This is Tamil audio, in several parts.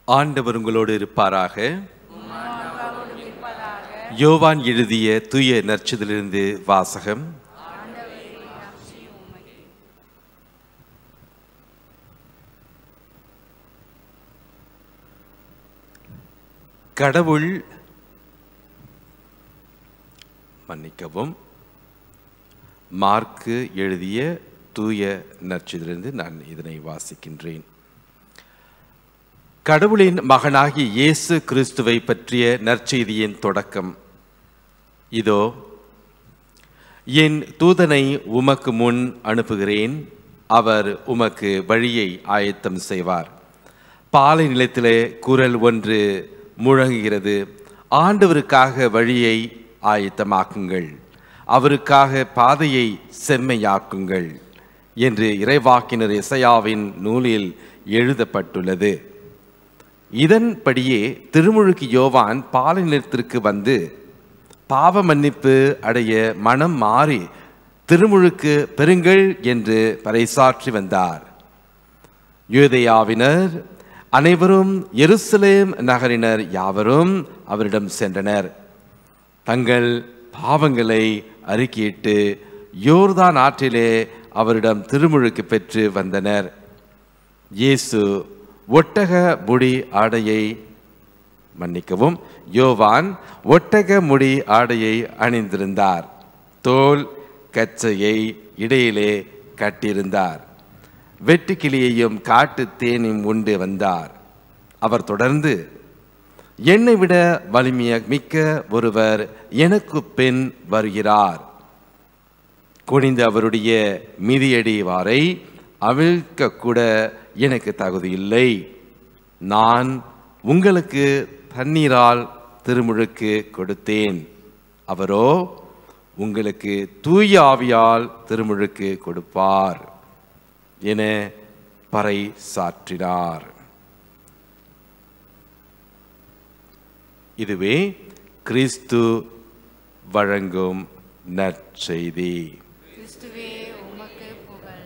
ஆண்டவர் உங்களோடு இருப்பாராக யோவான் எழுதிய தூய நற்சதிலிருந்து வாசகம் கடவுள் மன்னிக்கவும் மார்க்கு எழுதிய தூய நற்சதிலிருந்து நான் இதனை வாசிக்கின்றேன் கடவுளின் மகனாகிய இயேசு கிறிஸ்துவை பற்றிய நற்செய்தியின் தொடக்கம் இதோ என் தூதனை உமக்கு முன் அனுப்புகிறேன் அவர் உமக்கு வழியை ஆயத்தம் செய்வார் பாலை நிலத்திலே குரல் ஒன்று முழங்குகிறது ஆண்டவருக்காக வழியை ஆயத்தமாக்குங்கள் அவருக்காக பாதையை செம்மையாக்குங்கள் என்று இறைவாக்கினர் இசையாவின் நூலில் எழுதப்பட்டுள்ளது இதன்படியே திருமுழுக்கு யோவான் பாலினத்திற்கு வந்து பாவ மன்னிப்பு அடைய மனம் மாறி திருமுழுக்கு பெறுங்கள் என்று பறைசாற்றி வந்தார் யூதேயாவினர் அனைவரும் எருசலேம் நகரினர் யாவரும் அவரிடம் சென்றனர் தங்கள் பாவங்களை அறிக்கையிட்டு யோர்தான் ஆற்றிலே அவரிடம் திருமுழுக்கு பெற்று வந்தனர் இயேசு ஒட்டக முடி ஆடையை மன்னிக்கவும் யோவான் ஒட்டக முடி ஆடையை அணிந்திருந்தார் தோல் கச்சையை இடையிலே கட்டியிருந்தார் வெட்டுக்கிளியையும் காட்டு தேனையும் உண்டு வந்தார் அவர் தொடர்ந்து என்னை விட வலிமைய மிக்க ஒருவர் எனக்கு பின் வருகிறார் குனிந்த அவருடைய மிதியடி வாரை அவிழ்க்க கூட எனக்கு தகுதி இல்லை நான் உங்களுக்கு தண்ணீரால் திருமுழுக்கு கொடுத்தேன் அவரோ உங்களுக்கு தூய ஆவியால் திருமுழுக்கு கொடுப்பார் என பறை சாற்றினார் இதுவே கிறிஸ்து வழங்கும் நற்செய்தி கிறிஸ்துவே உமக்கு புகழ்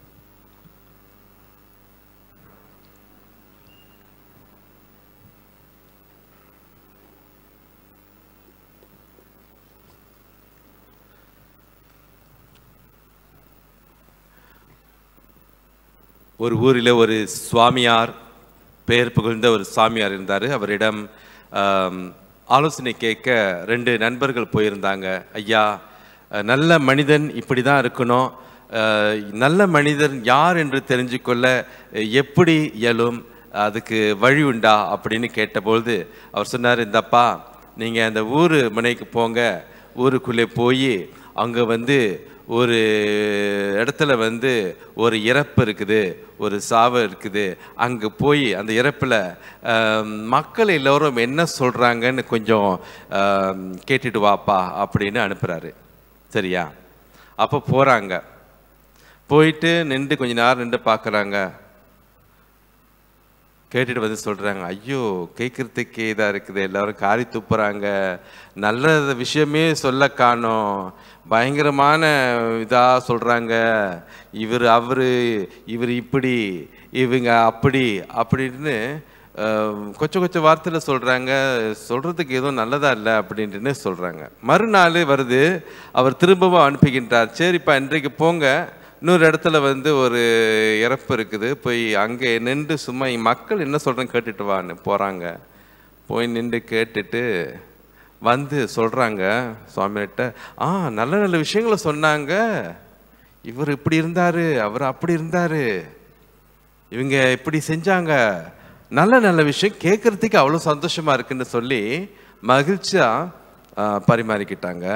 ஒரு ஊரில் ஒரு சுவாமியார் பெயர் புகழ்ந்த ஒரு சாமியார் இருந்தார் அவரிடம் ஆம், ஆலோசனை கேட்க ரெண்டு நண்பர்கள் போயிருந்தாங்க ஐயா அஹ், நல்ல மனிதன் இப்படி தான் இருக்கணும் அஹ், நல்ல மனிதன் யார் என்று தெரிஞ்சுக்கொள்ள அஹ், எப்படி இயலும் அதுக்கு வழி உண்டா அப்படின்னு கேட்டபொழுது அவர் சொன்னார் இந்தப்பா நீங்கள் அந்த ஊர் முனைக்கு போங்க ஊருக்குள்ளே போய் அங்கே வந்து ஒரு இடத்துல வந்து ஒரு இறப்பு இருக்குது ஒரு சாவு இருக்குது அங்கே போய் அந்த இறப்பில் மக்கள் எல்லோரும் என்ன சொல்கிறாங்கன்னு கொஞ்சம் ஆம், கேட்டுட்டு வாப்பா அப்படின்னு அனுப்புகிறாரு சரியா அப்போ போகிறாங்க போயிட்டு நின்று கொஞ்ச நேரம் நின்று பார்க்குறாங்க கேட்டுட்டு வந்து சொல்கிறாங்க ஐயோ கேட்குறதுக்கே இதாக இருக்குது எல்லாரும் காரி துப்புறாங்க நல்ல விஷயமே சொல்ல காணோம் பயங்கரமான இதாக சொல்கிறாங்க இவர் அவர் இவர் இப்படி இவங்க அப்படி அப்படின்னு அஹ், கொச்ச கொச்ச வார்த்தையில் சொல்கிறாங்க சொல்கிறதுக்கு எதுவும் நல்லதா இல்லை அப்படின்ட்டுன்னு சொல்கிறாங்க மறுநாள் வருது அவர் திரும்பவும் அனுப்புகின்றார் சரிப்பா இன்றைக்கு போங்க இன்னொரு இடத்துல வந்து ஒரு இறப்பு இருக்குது போய் அங்கே நின்று சும்மா இங்க மக்கள் என்ன சொல்கிறேன்னு கேட்டுட்டு வான்னு போகிறாங்க போய் நின்று கேட்டுட்டு வந்து சொல்கிறாங்க சுவாமிகிட்ட ஆ நல்ல நல்ல விஷயங்களை சொன்னாங்க இவர் இப்படி இருந்தார் அவர் அப்படி இருந்தார் இவங்க இப்படி செஞ்சாங்க நல்ல நல்ல விஷயம் கேட்குறதுக்கு அவ்வளோ சந்தோஷமா இருக்குன்னு சொல்லி மகிழ்ச்சியாக பரிமாறிக்கிட்டாங்க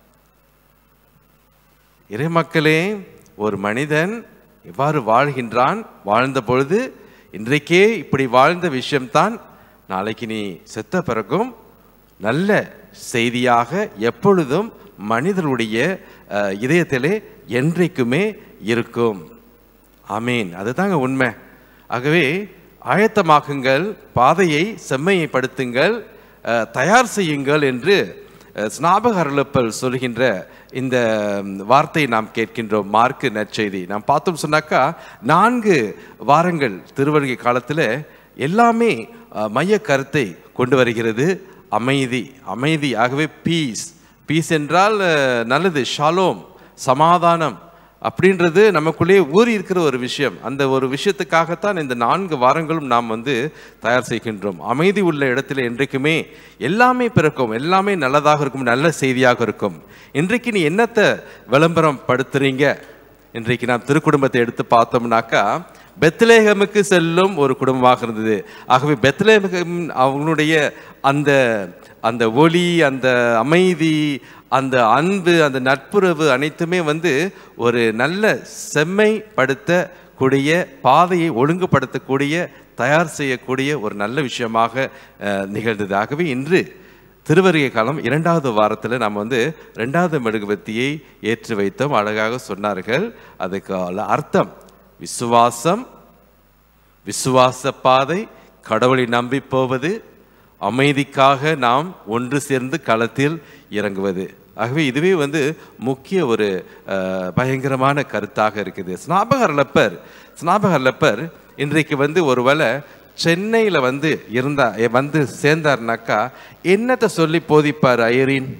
இறைமக்களே ஒரு மனிதன் எவ்வாறு வாழ்கின்றான் வாழ்ந்த பொழுது இன்றைக்கே இப்படி வாழ்ந்த விஷயம்தான் நாளைக்கு நீ செத்த பிறகும் நல்ல செய்தியாக எப்பொழுதும் மனிதனுடைய அஹ், இதயத்திலே என்றைக்குமே இருக்கும் ஆமீன் அதுதாங்க உண்மை ஆகவே ஆயத்தமாக்குங்கள் பாதையை செம்மையைப்படுத்துங்கள் அஹ், தயார் செய்யுங்கள் என்று அஹ், ஸ்நாபக அருளப்பல் சொல்கின்ற இந்த ம், வார்த்தையை நாம் கேட்கின்றோம் மார்க்கு நற்செய்தி நாம் பார்த்தோம் சொன்னாக்கா நான்கு வாரங்கள் திருவருகை காலத்தில் எல்லாமே அஹ், மைய கருத்தை கொண்டு வருகிறது அமைதி அமைதி ஆகவே பீஸ் பீஸ் என்றால் அஹ், நல்லது ஷாலோம் சமாதானம் அப்படின்றது நமக்குள்ளே ஊறி இருக்கிற ஒரு விஷயம் அந்த ஒரு விஷயத்துக்காகத்தான் இந்த நான்கு வாரங்களும் நாம் வந்து தயார் செய்கின்றோம் அமைதி உள்ள இடத்துல என்றைக்குமே எல்லாமே பிறக்கும் எல்லாமே நல்லதாக இருக்கும் நல்ல செய்தியாக இருக்கும் இன்றைக்கு நீ என்னத்தை விளம்பரம் படுத்துறீங்க இன்றைக்கு நாம் திருக்குடும்பத்தை எடுத்து பார்த்தோம்னாக்கா பெத்லேஹமுக்கு செல்லும் ஒரு குடும்பமாக இருந்தது ஆகவே பெத்லேஹம் அவங்களுடைய அந்த அந்த ஒளி அந்த அமைதி அந்த அன்பு அந்த நட்புறவு அனைத்துமே வந்து ஒரு நல்ல செம்மைப்படுத்தக்கூடிய பாதையை ஒழுங்குபடுத்தக்கூடிய தயார் செய்யக்கூடிய ஒரு நல்ல விஷயமாக அஹ், நிகழ்ந்தது ஆகவே இன்று திருவருகை காலம் இரண்டாவது வாரத்தில் நாம் வந்து ரெண்டாவது மெழுகுவர்த்தியை ஏற்றி வைத்தோம் அழகாக சொன்னார்கள் அதுக்கு அர்த்தம் விசுவாசம் விசுவாச பாதை கடவுளை நம்பி போவது அமைதிக்காக நாம் ஒன்று சேர்ந்து களத்தில் இறங்குவது ஆகவே இதுவே வந்து முக்கிய ஒரு அஹ், பயங்கரமான கருத்தாக இருக்குது ஸ்நாபகர்லப்பர் ஸ்நாபகர்லப்பர் இன்றைக்கு வந்து ஒருவேளை சென்னையில் வந்து இருந்தா எ- வந்து சேர்ந்தார்னாக்கா என்னத்தை சொல்லி போதிப்பார் ஐயரின்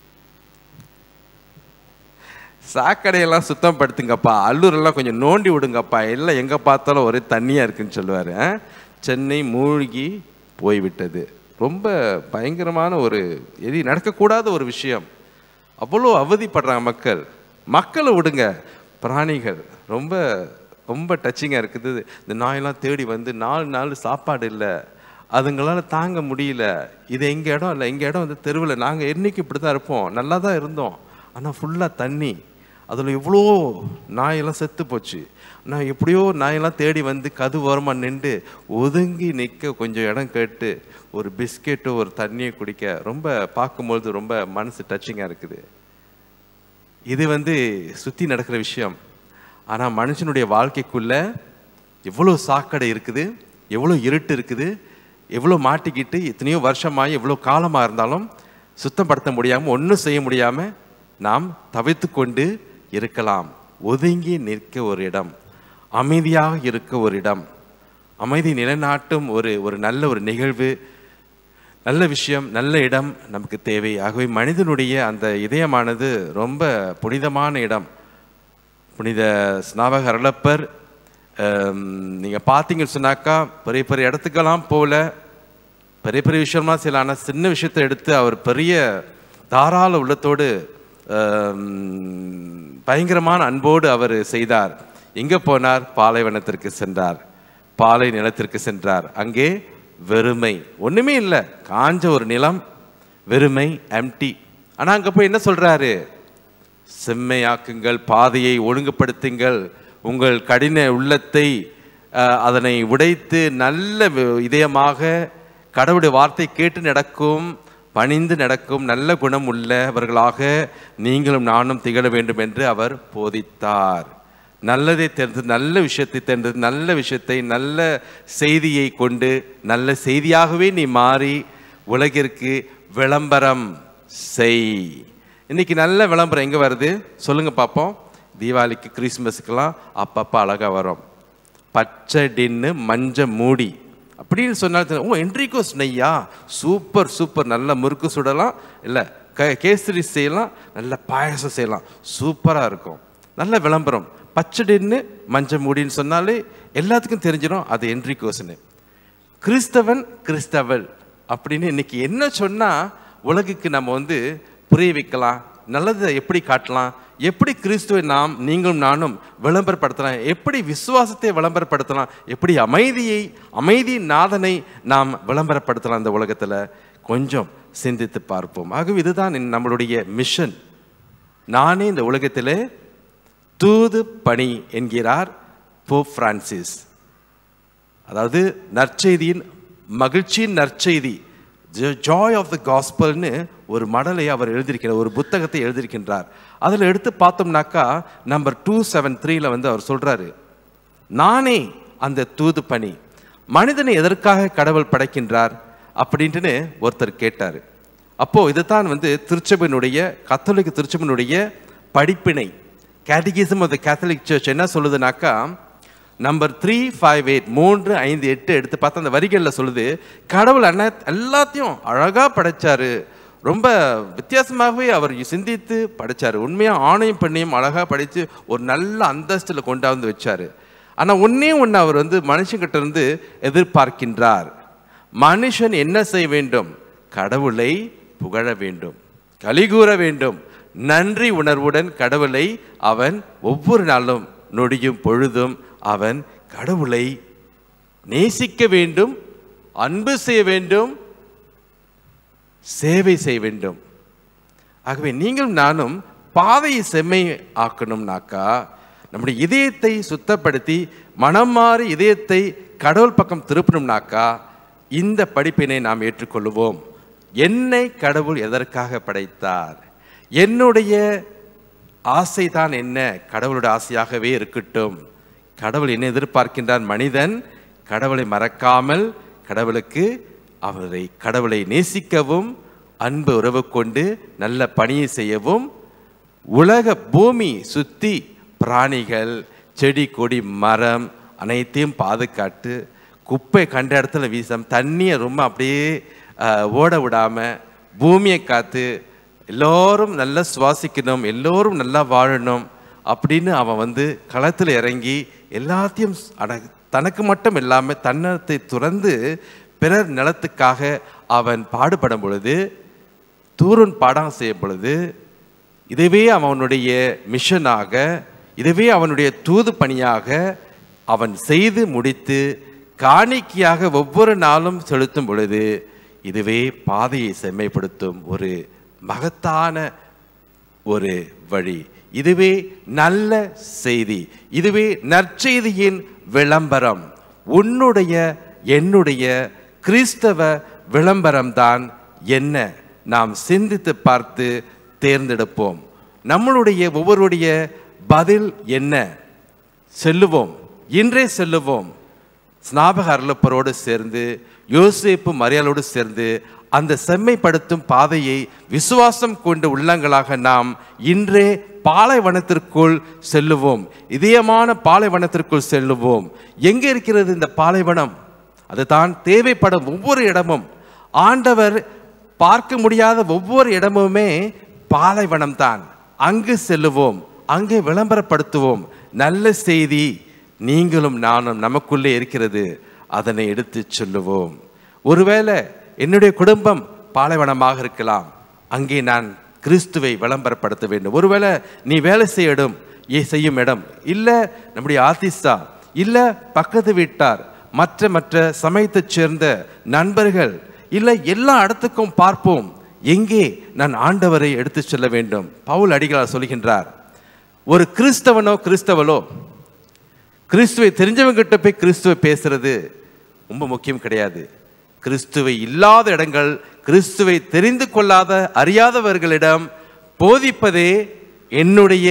சாக்கடையெல்லாம் சுத்தம் படுத்துங்கப்பா அல்லூரெல்லாம் கொஞ்சம் நோண்டி விடுங்கப்பா எல்லாம் எங்கே பார்த்தாலும் ஒரே தண்ணியாக இருக்குன்னு சொல்லுவார் சென்னை மூழ்கி போய்விட்டது ரொம்ப பயங்கரமான ஒரு எது நடக்கக்கூடாத ஒரு விஷயம் அவ்வளோ அவதிப்படுறாங்க மக்கள் மக்களை விடுங்க பிராணிகள் ரொம்ப ரொம்ப டச்சிங்காக இருக்குது இந்த நாயெல்லாம் தேடி வந்து நாலு நாள் சாப்பாடு இல்லை அதுங்களால தாங்க முடியல இது எங்கள் இடம் இல்லை எங்கள் இடம் வந்து தெருவில் நாங்கள் என்னைக்கு இப்படி தான் இருப்போம் நல்லா தான் இருந்தோம் ஆனால் ஃபுல்லாக தண்ணி அதில் எவ்வளோ நாயெல்லாம் செத்து போச்சு நான் எப்படியோ நாயெல்லாம் தேடி வந்து கது ஓரமாக நின்று ஒதுங்கி நிற்க கொஞ்சம் இடம் கேட்டு ஒரு பிஸ்கெட்டோ ஒரு தண்ணியை குடிக்க ரொம்ப பார்க்கும்பொழுது ரொம்ப மனசு டச்சிங்காக இருக்குது இது வந்து சுற்றி நடக்கிற விஷயம் ஆனால் மனுஷனுடைய வாழ்க்கைக்குள்ள எவ்வளோ சாக்கடை இருக்குது எவ்வளோ இருட்டு இருக்குது எவ்வளோ மாட்டிக்கிட்டு எத்தனையோ வருஷமாகி எவ்வளோ காலமாக இருந்தாலும் சுத்தப்படுத்த முடியாமல் ஒன்றும் செய்ய முடியாமல் நாம் தவித்து கொண்டு இருக்கலாம் ஒதுங்கி நிற்க ஒரு இடம் அமைதியாக இருக்க ஒரு இடம் அமைதி நிலைநாட்டும் ஒரு ஒரு நல்ல ஒரு நிகழ்வு நல்ல விஷயம் நல்ல இடம் நமக்கு தேவை ஆகவே மனிதனுடைய அந்த இதயமானது ரொம்ப புனிதமான இடம் புனித ஸ்நாபக அருளப்பர் நீங்கள் பார்த்தீங்கன்னு சொன்னாக்கா பெரிய பெரிய இடத்துக்கெல்லாம் போகல பெரிய பெரிய விஷயமா செய்யலாம் ஆனால் சின்ன விஷயத்தை எடுத்து அவர் பெரிய தாராள உள்ளத்தோடு ஆம், பயங்கரமான அன்போடு அவர் செய்தார் எங்கே போனார் பாலைவனத்திற்கு சென்றார் பாலை நிலத்திற்கு சென்றார் அங்கே வெறுமை ஒண்ணுமே இல்லை காஞ்ச ஒரு நிலம் வெறுமை எம்டி ஆனா அங்க போய் என்ன சொல்றாரு செம்மையாக்குங்கள் பாதையை ஒழுங்குபடுத்துங்கள் உங்கள் கடின உள்ளத்தை அஹ், அதனை உடைத்து நல்ல வி- இதயமாக கடவுளுடைய வார்த்தை கேட்டு நடக்கும் பணிந்து நடக்கும் நல்ல குணம் உள்ளவர்களாக நீங்களும் நானும் திகழ வேண்டும் என்று அவர் போதித்தார் நல்லதை தெரிந்து நல்ல விஷயத்தை தெரிந்து நல்ல விஷயத்தை நல்ல செய்தியை கொண்டு நல்ல செய்தியாகவே நீ மாறி உலகிற்கு விளம்பரம் செய் இன்னைக்கு நல்ல விளம்பரம் எங்க வருது சொல்லுங்க பார்ப்போம் தீபாவளிக்கு கிறிஸ்மஸுக்கெல்லாம் அப்பப்போ அழகா வரும் பச்சை டின்னு மஞ்ச மூடி அப்படின்னு சொன்னால் ஓ என்ட்ரிகோஸ் நெய்யா சூப்பர் சூப்பர் நல்ல முறுக்கு சுடலாம் இல்லை க கேசரி செய்யலாம் நல்ல பாயசம் செய்யலாம் சூப்பராக இருக்கும் நல்ல விளம்பரம் பச்சை டின்னு மஞ்ச மூடின்னு சொன்னாலே எல்லாத்துக்கும் தெரிஞ்சிடும் அது என்ட்ரிகோஸ்னு கிறிஸ்தவன் கிறிஸ்தவள் அப்படின்னு இன்னைக்கு என்ன சொன்னா உலகுக்கு நம்ம வந்து புரிய வைக்கலாம் நல்லதை எப்படி காட்டலாம் எப்படி கிறிஸ்துவை நாம் நீங்களும் நானும் விளம்பரப்படுத்தலாம் எப்படி விசுவாசத்தை விளம்பரப்படுத்தலாம் எப்படி அமைதியை அமைதி நாதனை நாம் விளம்பரப்படுத்தலாம் இந்த உலகத்துல கொஞ்சம் சிந்தித்து பார்ப்போம் ஆகவே இதுதான் இந்த நம்மளுடைய மிஷன் நானே இந்த உலகத்திலே தூது பணி என்கிறார் போப் பிரான்சிஸ் அதாவது நற்செய்தியின் மகிழ்ச்சியின் நற்செய்தி ஜாய் ஆஃப் த காஸ்பல்னு ஒரு மடலை அவர் எழுதியிருக்கிறார் ஒரு புத்தகத்தை எழுதியிருக்கின்றார் அதில் எடுத்து பார்த்தோம்னாக்கா நம்பர் டூ செவன் த்ரீல வந்து அவர் சொல்றாரு நானே அந்த தூது பணி மனிதனை எதற்காக கடவுள் படைக்கின்றார் அப்படின்ட்டுன்னு ஒருத்தர் கேட்டார் அப்போ இதுதான் வந்து திருச்சபையினுடைய கத்தோலிக்க திருச்சபையினுடைய படிப்பினை catechism of the catholic church என்ன சொல்லுதுனாக்கா நம்பர் த்ரீ ஃபைவ் எயிட் மூன்று ஐந்து எட்டு எடுத்து பார்த்தா அந்த வரிகளில் சொல்லுது கடவுள் அண்ணா எல்லாத்தையும் அழகாக படைச்சாரு ரொம்ப வித்தியாசமாகவே அவர் சிந்தித்து படைச்சாரு உண்மையாக ஆணையும் பெண்ணையும் அழகாக படித்து ஒரு நல்ல அந்தஸ்தில் கொண்டாந்து வச்சாரு ஆனால் ஒன்றே ஒன்று அவர் வந்து மனுஷங்கிட்ட இருந்து எதிர்பார்க்கின்றார் மனுஷன் என்ன செய்ய வேண்டும் கடவுளை புகழ வேண்டும் கலிகூற வேண்டும் நன்றி உணர்வுடன் கடவுளை அவன் ஒவ்வொரு நாளும் நொடியும் பொழுதும் அவன் கடவுளை நேசிக்க வேண்டும் அன்பு செய்ய வேண்டும் சேவை செய்ய வேண்டும் ஆகவே நீங்களும் நானும் பாதையை செம்மை ஆக்கணும்னாக்கா நம்முடைய இதயத்தை சுத்தப்படுத்தி மனம் மாறி இதயத்தை கடவுள் பக்கம் திருப்பணும்னாக்கா இந்த படிப்பினை நாம் ஏற்றுக்கொள்வோம் என்னை கடவுள் எதற்காக படைத்தார் என்னுடைய ஆசை தான் என்ன கடவுளுடைய ஆசையாகவே இருக்கட்டும் கடவுள் என்ன எதிர்பார்க்கின்றான் மனிதன் கடவுளை மறக்காமல் கடவுளுக்கு அவரை கடவுளை நேசிக்கவும் அன்பு உறவு கொண்டு நல்ல பணியை செய்யவும் உலக பூமி சுத்தி பிராணிகள் செடி கொடி மரம் அனைத்தையும் பாதுகாத்து குப்பை கண்ட இடத்துல வீசம் தண்ணியை ரொம்ப அப்படியே அஹ், ஓட விடாம பூமியை காத்து எல்லோரும் நல்லா சுவாசிக்கணும் எல்லோரும் நல்லா வாழணும் அப்படின்னு அவன் வந்து களத்தில் இறங்கி எல்லாத்தையும் அட தனக்கு மட்டும் இல்லாமல் தன்னத்தை துறந்து பிறர் நிலத்துக்காக அவன் பாடுபடும் பொழுது தூரன் பாடம் செய்யும் பொழுது இதுவே அவனுடைய மிஷனாக இதுவே அவனுடைய தூது பணியாக அவன் செய்து முடித்து காணிக்கையாக ஒவ்வொரு நாளும் செலுத்தும் பொழுது இதுவே பாதையை செம்மைப்படுத்தும் ஒரு மகத்தான ஒரு வழி இதுவே நல்ல செய்தி இதுவே நற்செய்தியின் விளம்பரம் உன்னுடைய என்னுடைய கிறிஸ்தவ விளம்பரம்தான் என்ன நாம் சிந்தித்து பார்த்து தேர்ந்தெடுப்போம் நம்மளுடைய ஒவ்வொருடைய பதில் என்ன செல்லுவோம் இன்றே செல்லுவோம் ஸ்நாபக அருளப்பரோடு சேர்ந்து யோசேப்பு மரியாளோடு சேர்ந்து அந்த செம்மைப்படுத்தும் பாதையை விசுவாசம் கொண்ட உள்ளங்களாக நாம் இன்றே பாலைவனத்திற்குள் செல்லுவோம் இதயமான பாலைவனத்திற்குள் செல்லுவோம் எங்கே இருக்கிறது இந்த பாலைவனம் அதுதான் தேவைப்படும் ஒவ்வொரு இடமும் ஆண்டவர் பார்க்க முடியாத ஒவ்வொரு இடமுமே பாலைவனம் தான் அங்கு செல்லுவோம் அங்கே விளம்பரப்படுத்துவோம் நல்ல செய்தி நீங்களும் நானும் நமக்குள்ளே இருக்கிறது அதனை எடுத்து சொல்லுவோம் ஒருவேளை என்னுடைய குடும்பம் பாலைவனமாக இருக்கலாம் அங்கே நான் கிறிஸ்துவை விளம்பரப்படுத்த வேண்டும் ஒருவேளை நீ வேலை செய்ய இடம் ஏ செய்யும் இடம் இல்லை நம்முடைய ஆர்டிஸ்டா இல்லை பக்கத்து வீட்டார் மற்ற மற்ற சமயத்தைச் சேர்ந்த நண்பர்கள் இல்லை எல்லா இடத்துக்கும் பார்ப்போம் எங்கே நான் ஆண்டவரை எடுத்து செல்ல வேண்டும் பவுல் அடிகளார் சொல்கின்றார் ஒரு கிறிஸ்தவனோ கிறிஸ்தவளோ கிறிஸ்துவை தெரிஞ்சவங்கிட்ட போய் கிறிஸ்துவை பேசுறது ரொம்ப முக்கியம் கிடையாது கிறிஸ்துவை இல்லாத இடங்கள் கிறிஸ்துவை தெரிந்து கொள்ளாத அறியாதவர்களிடம் போதிப்பதே என்னுடைய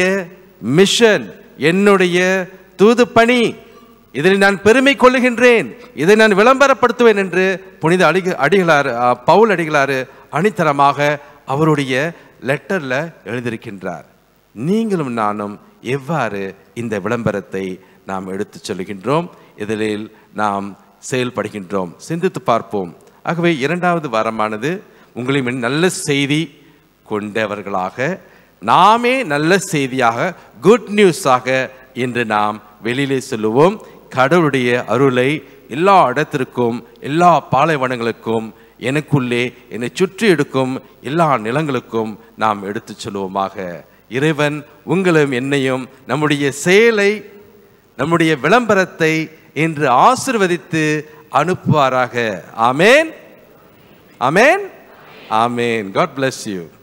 மிஷன் என்னுடைய தூது பணி இதில் நான் பெருமை கொள்ளுகின்றேன் இதை நான் விளம்பரப்படுத்துவேன் என்று புனித அடிக அடிகளார் அ, பவுல் அடிகளார் அணித்தரமாக அவருடைய லெட்டர்ல எழுதியிருக்கின்றார் நீங்களும் நானும் எவ்வாறு இந்த விளம்பரத்தை நாம் எடுத்துச் சொல்கின்றோம் இதில் நாம் செயல்படுகின்றோம் சிந்தித்து பார்ப்போம் ஆகவே இரண்டாவது வாரமானது உங்களை முன் நல்ல செய்தி கொண்டவர்களாக நாமே நல்ல செய்தியாக குட் நியூஸாக இன்று நாம் வெளியிலே சொல்லுவோம் கடவுளுடைய அருளை எல்லா இடத்திற்கும் எல்லா பாலைவனங்களுக்கும் எனக்குள்ளே என்னை சுற்றி எடுக்கும் எல்லா நிலங்களுக்கும் நாம் எடுத்துச் சொல்லுவோமாக இறைவன் உங்களும் என்னையும் நம்முடைய செயலை நம்முடைய விளம்பரத்தை இன்று ஆசிர்வதித்து அனுப்புவாராக ஆமேன் ஆமேன் ஆமேன் காட் bless you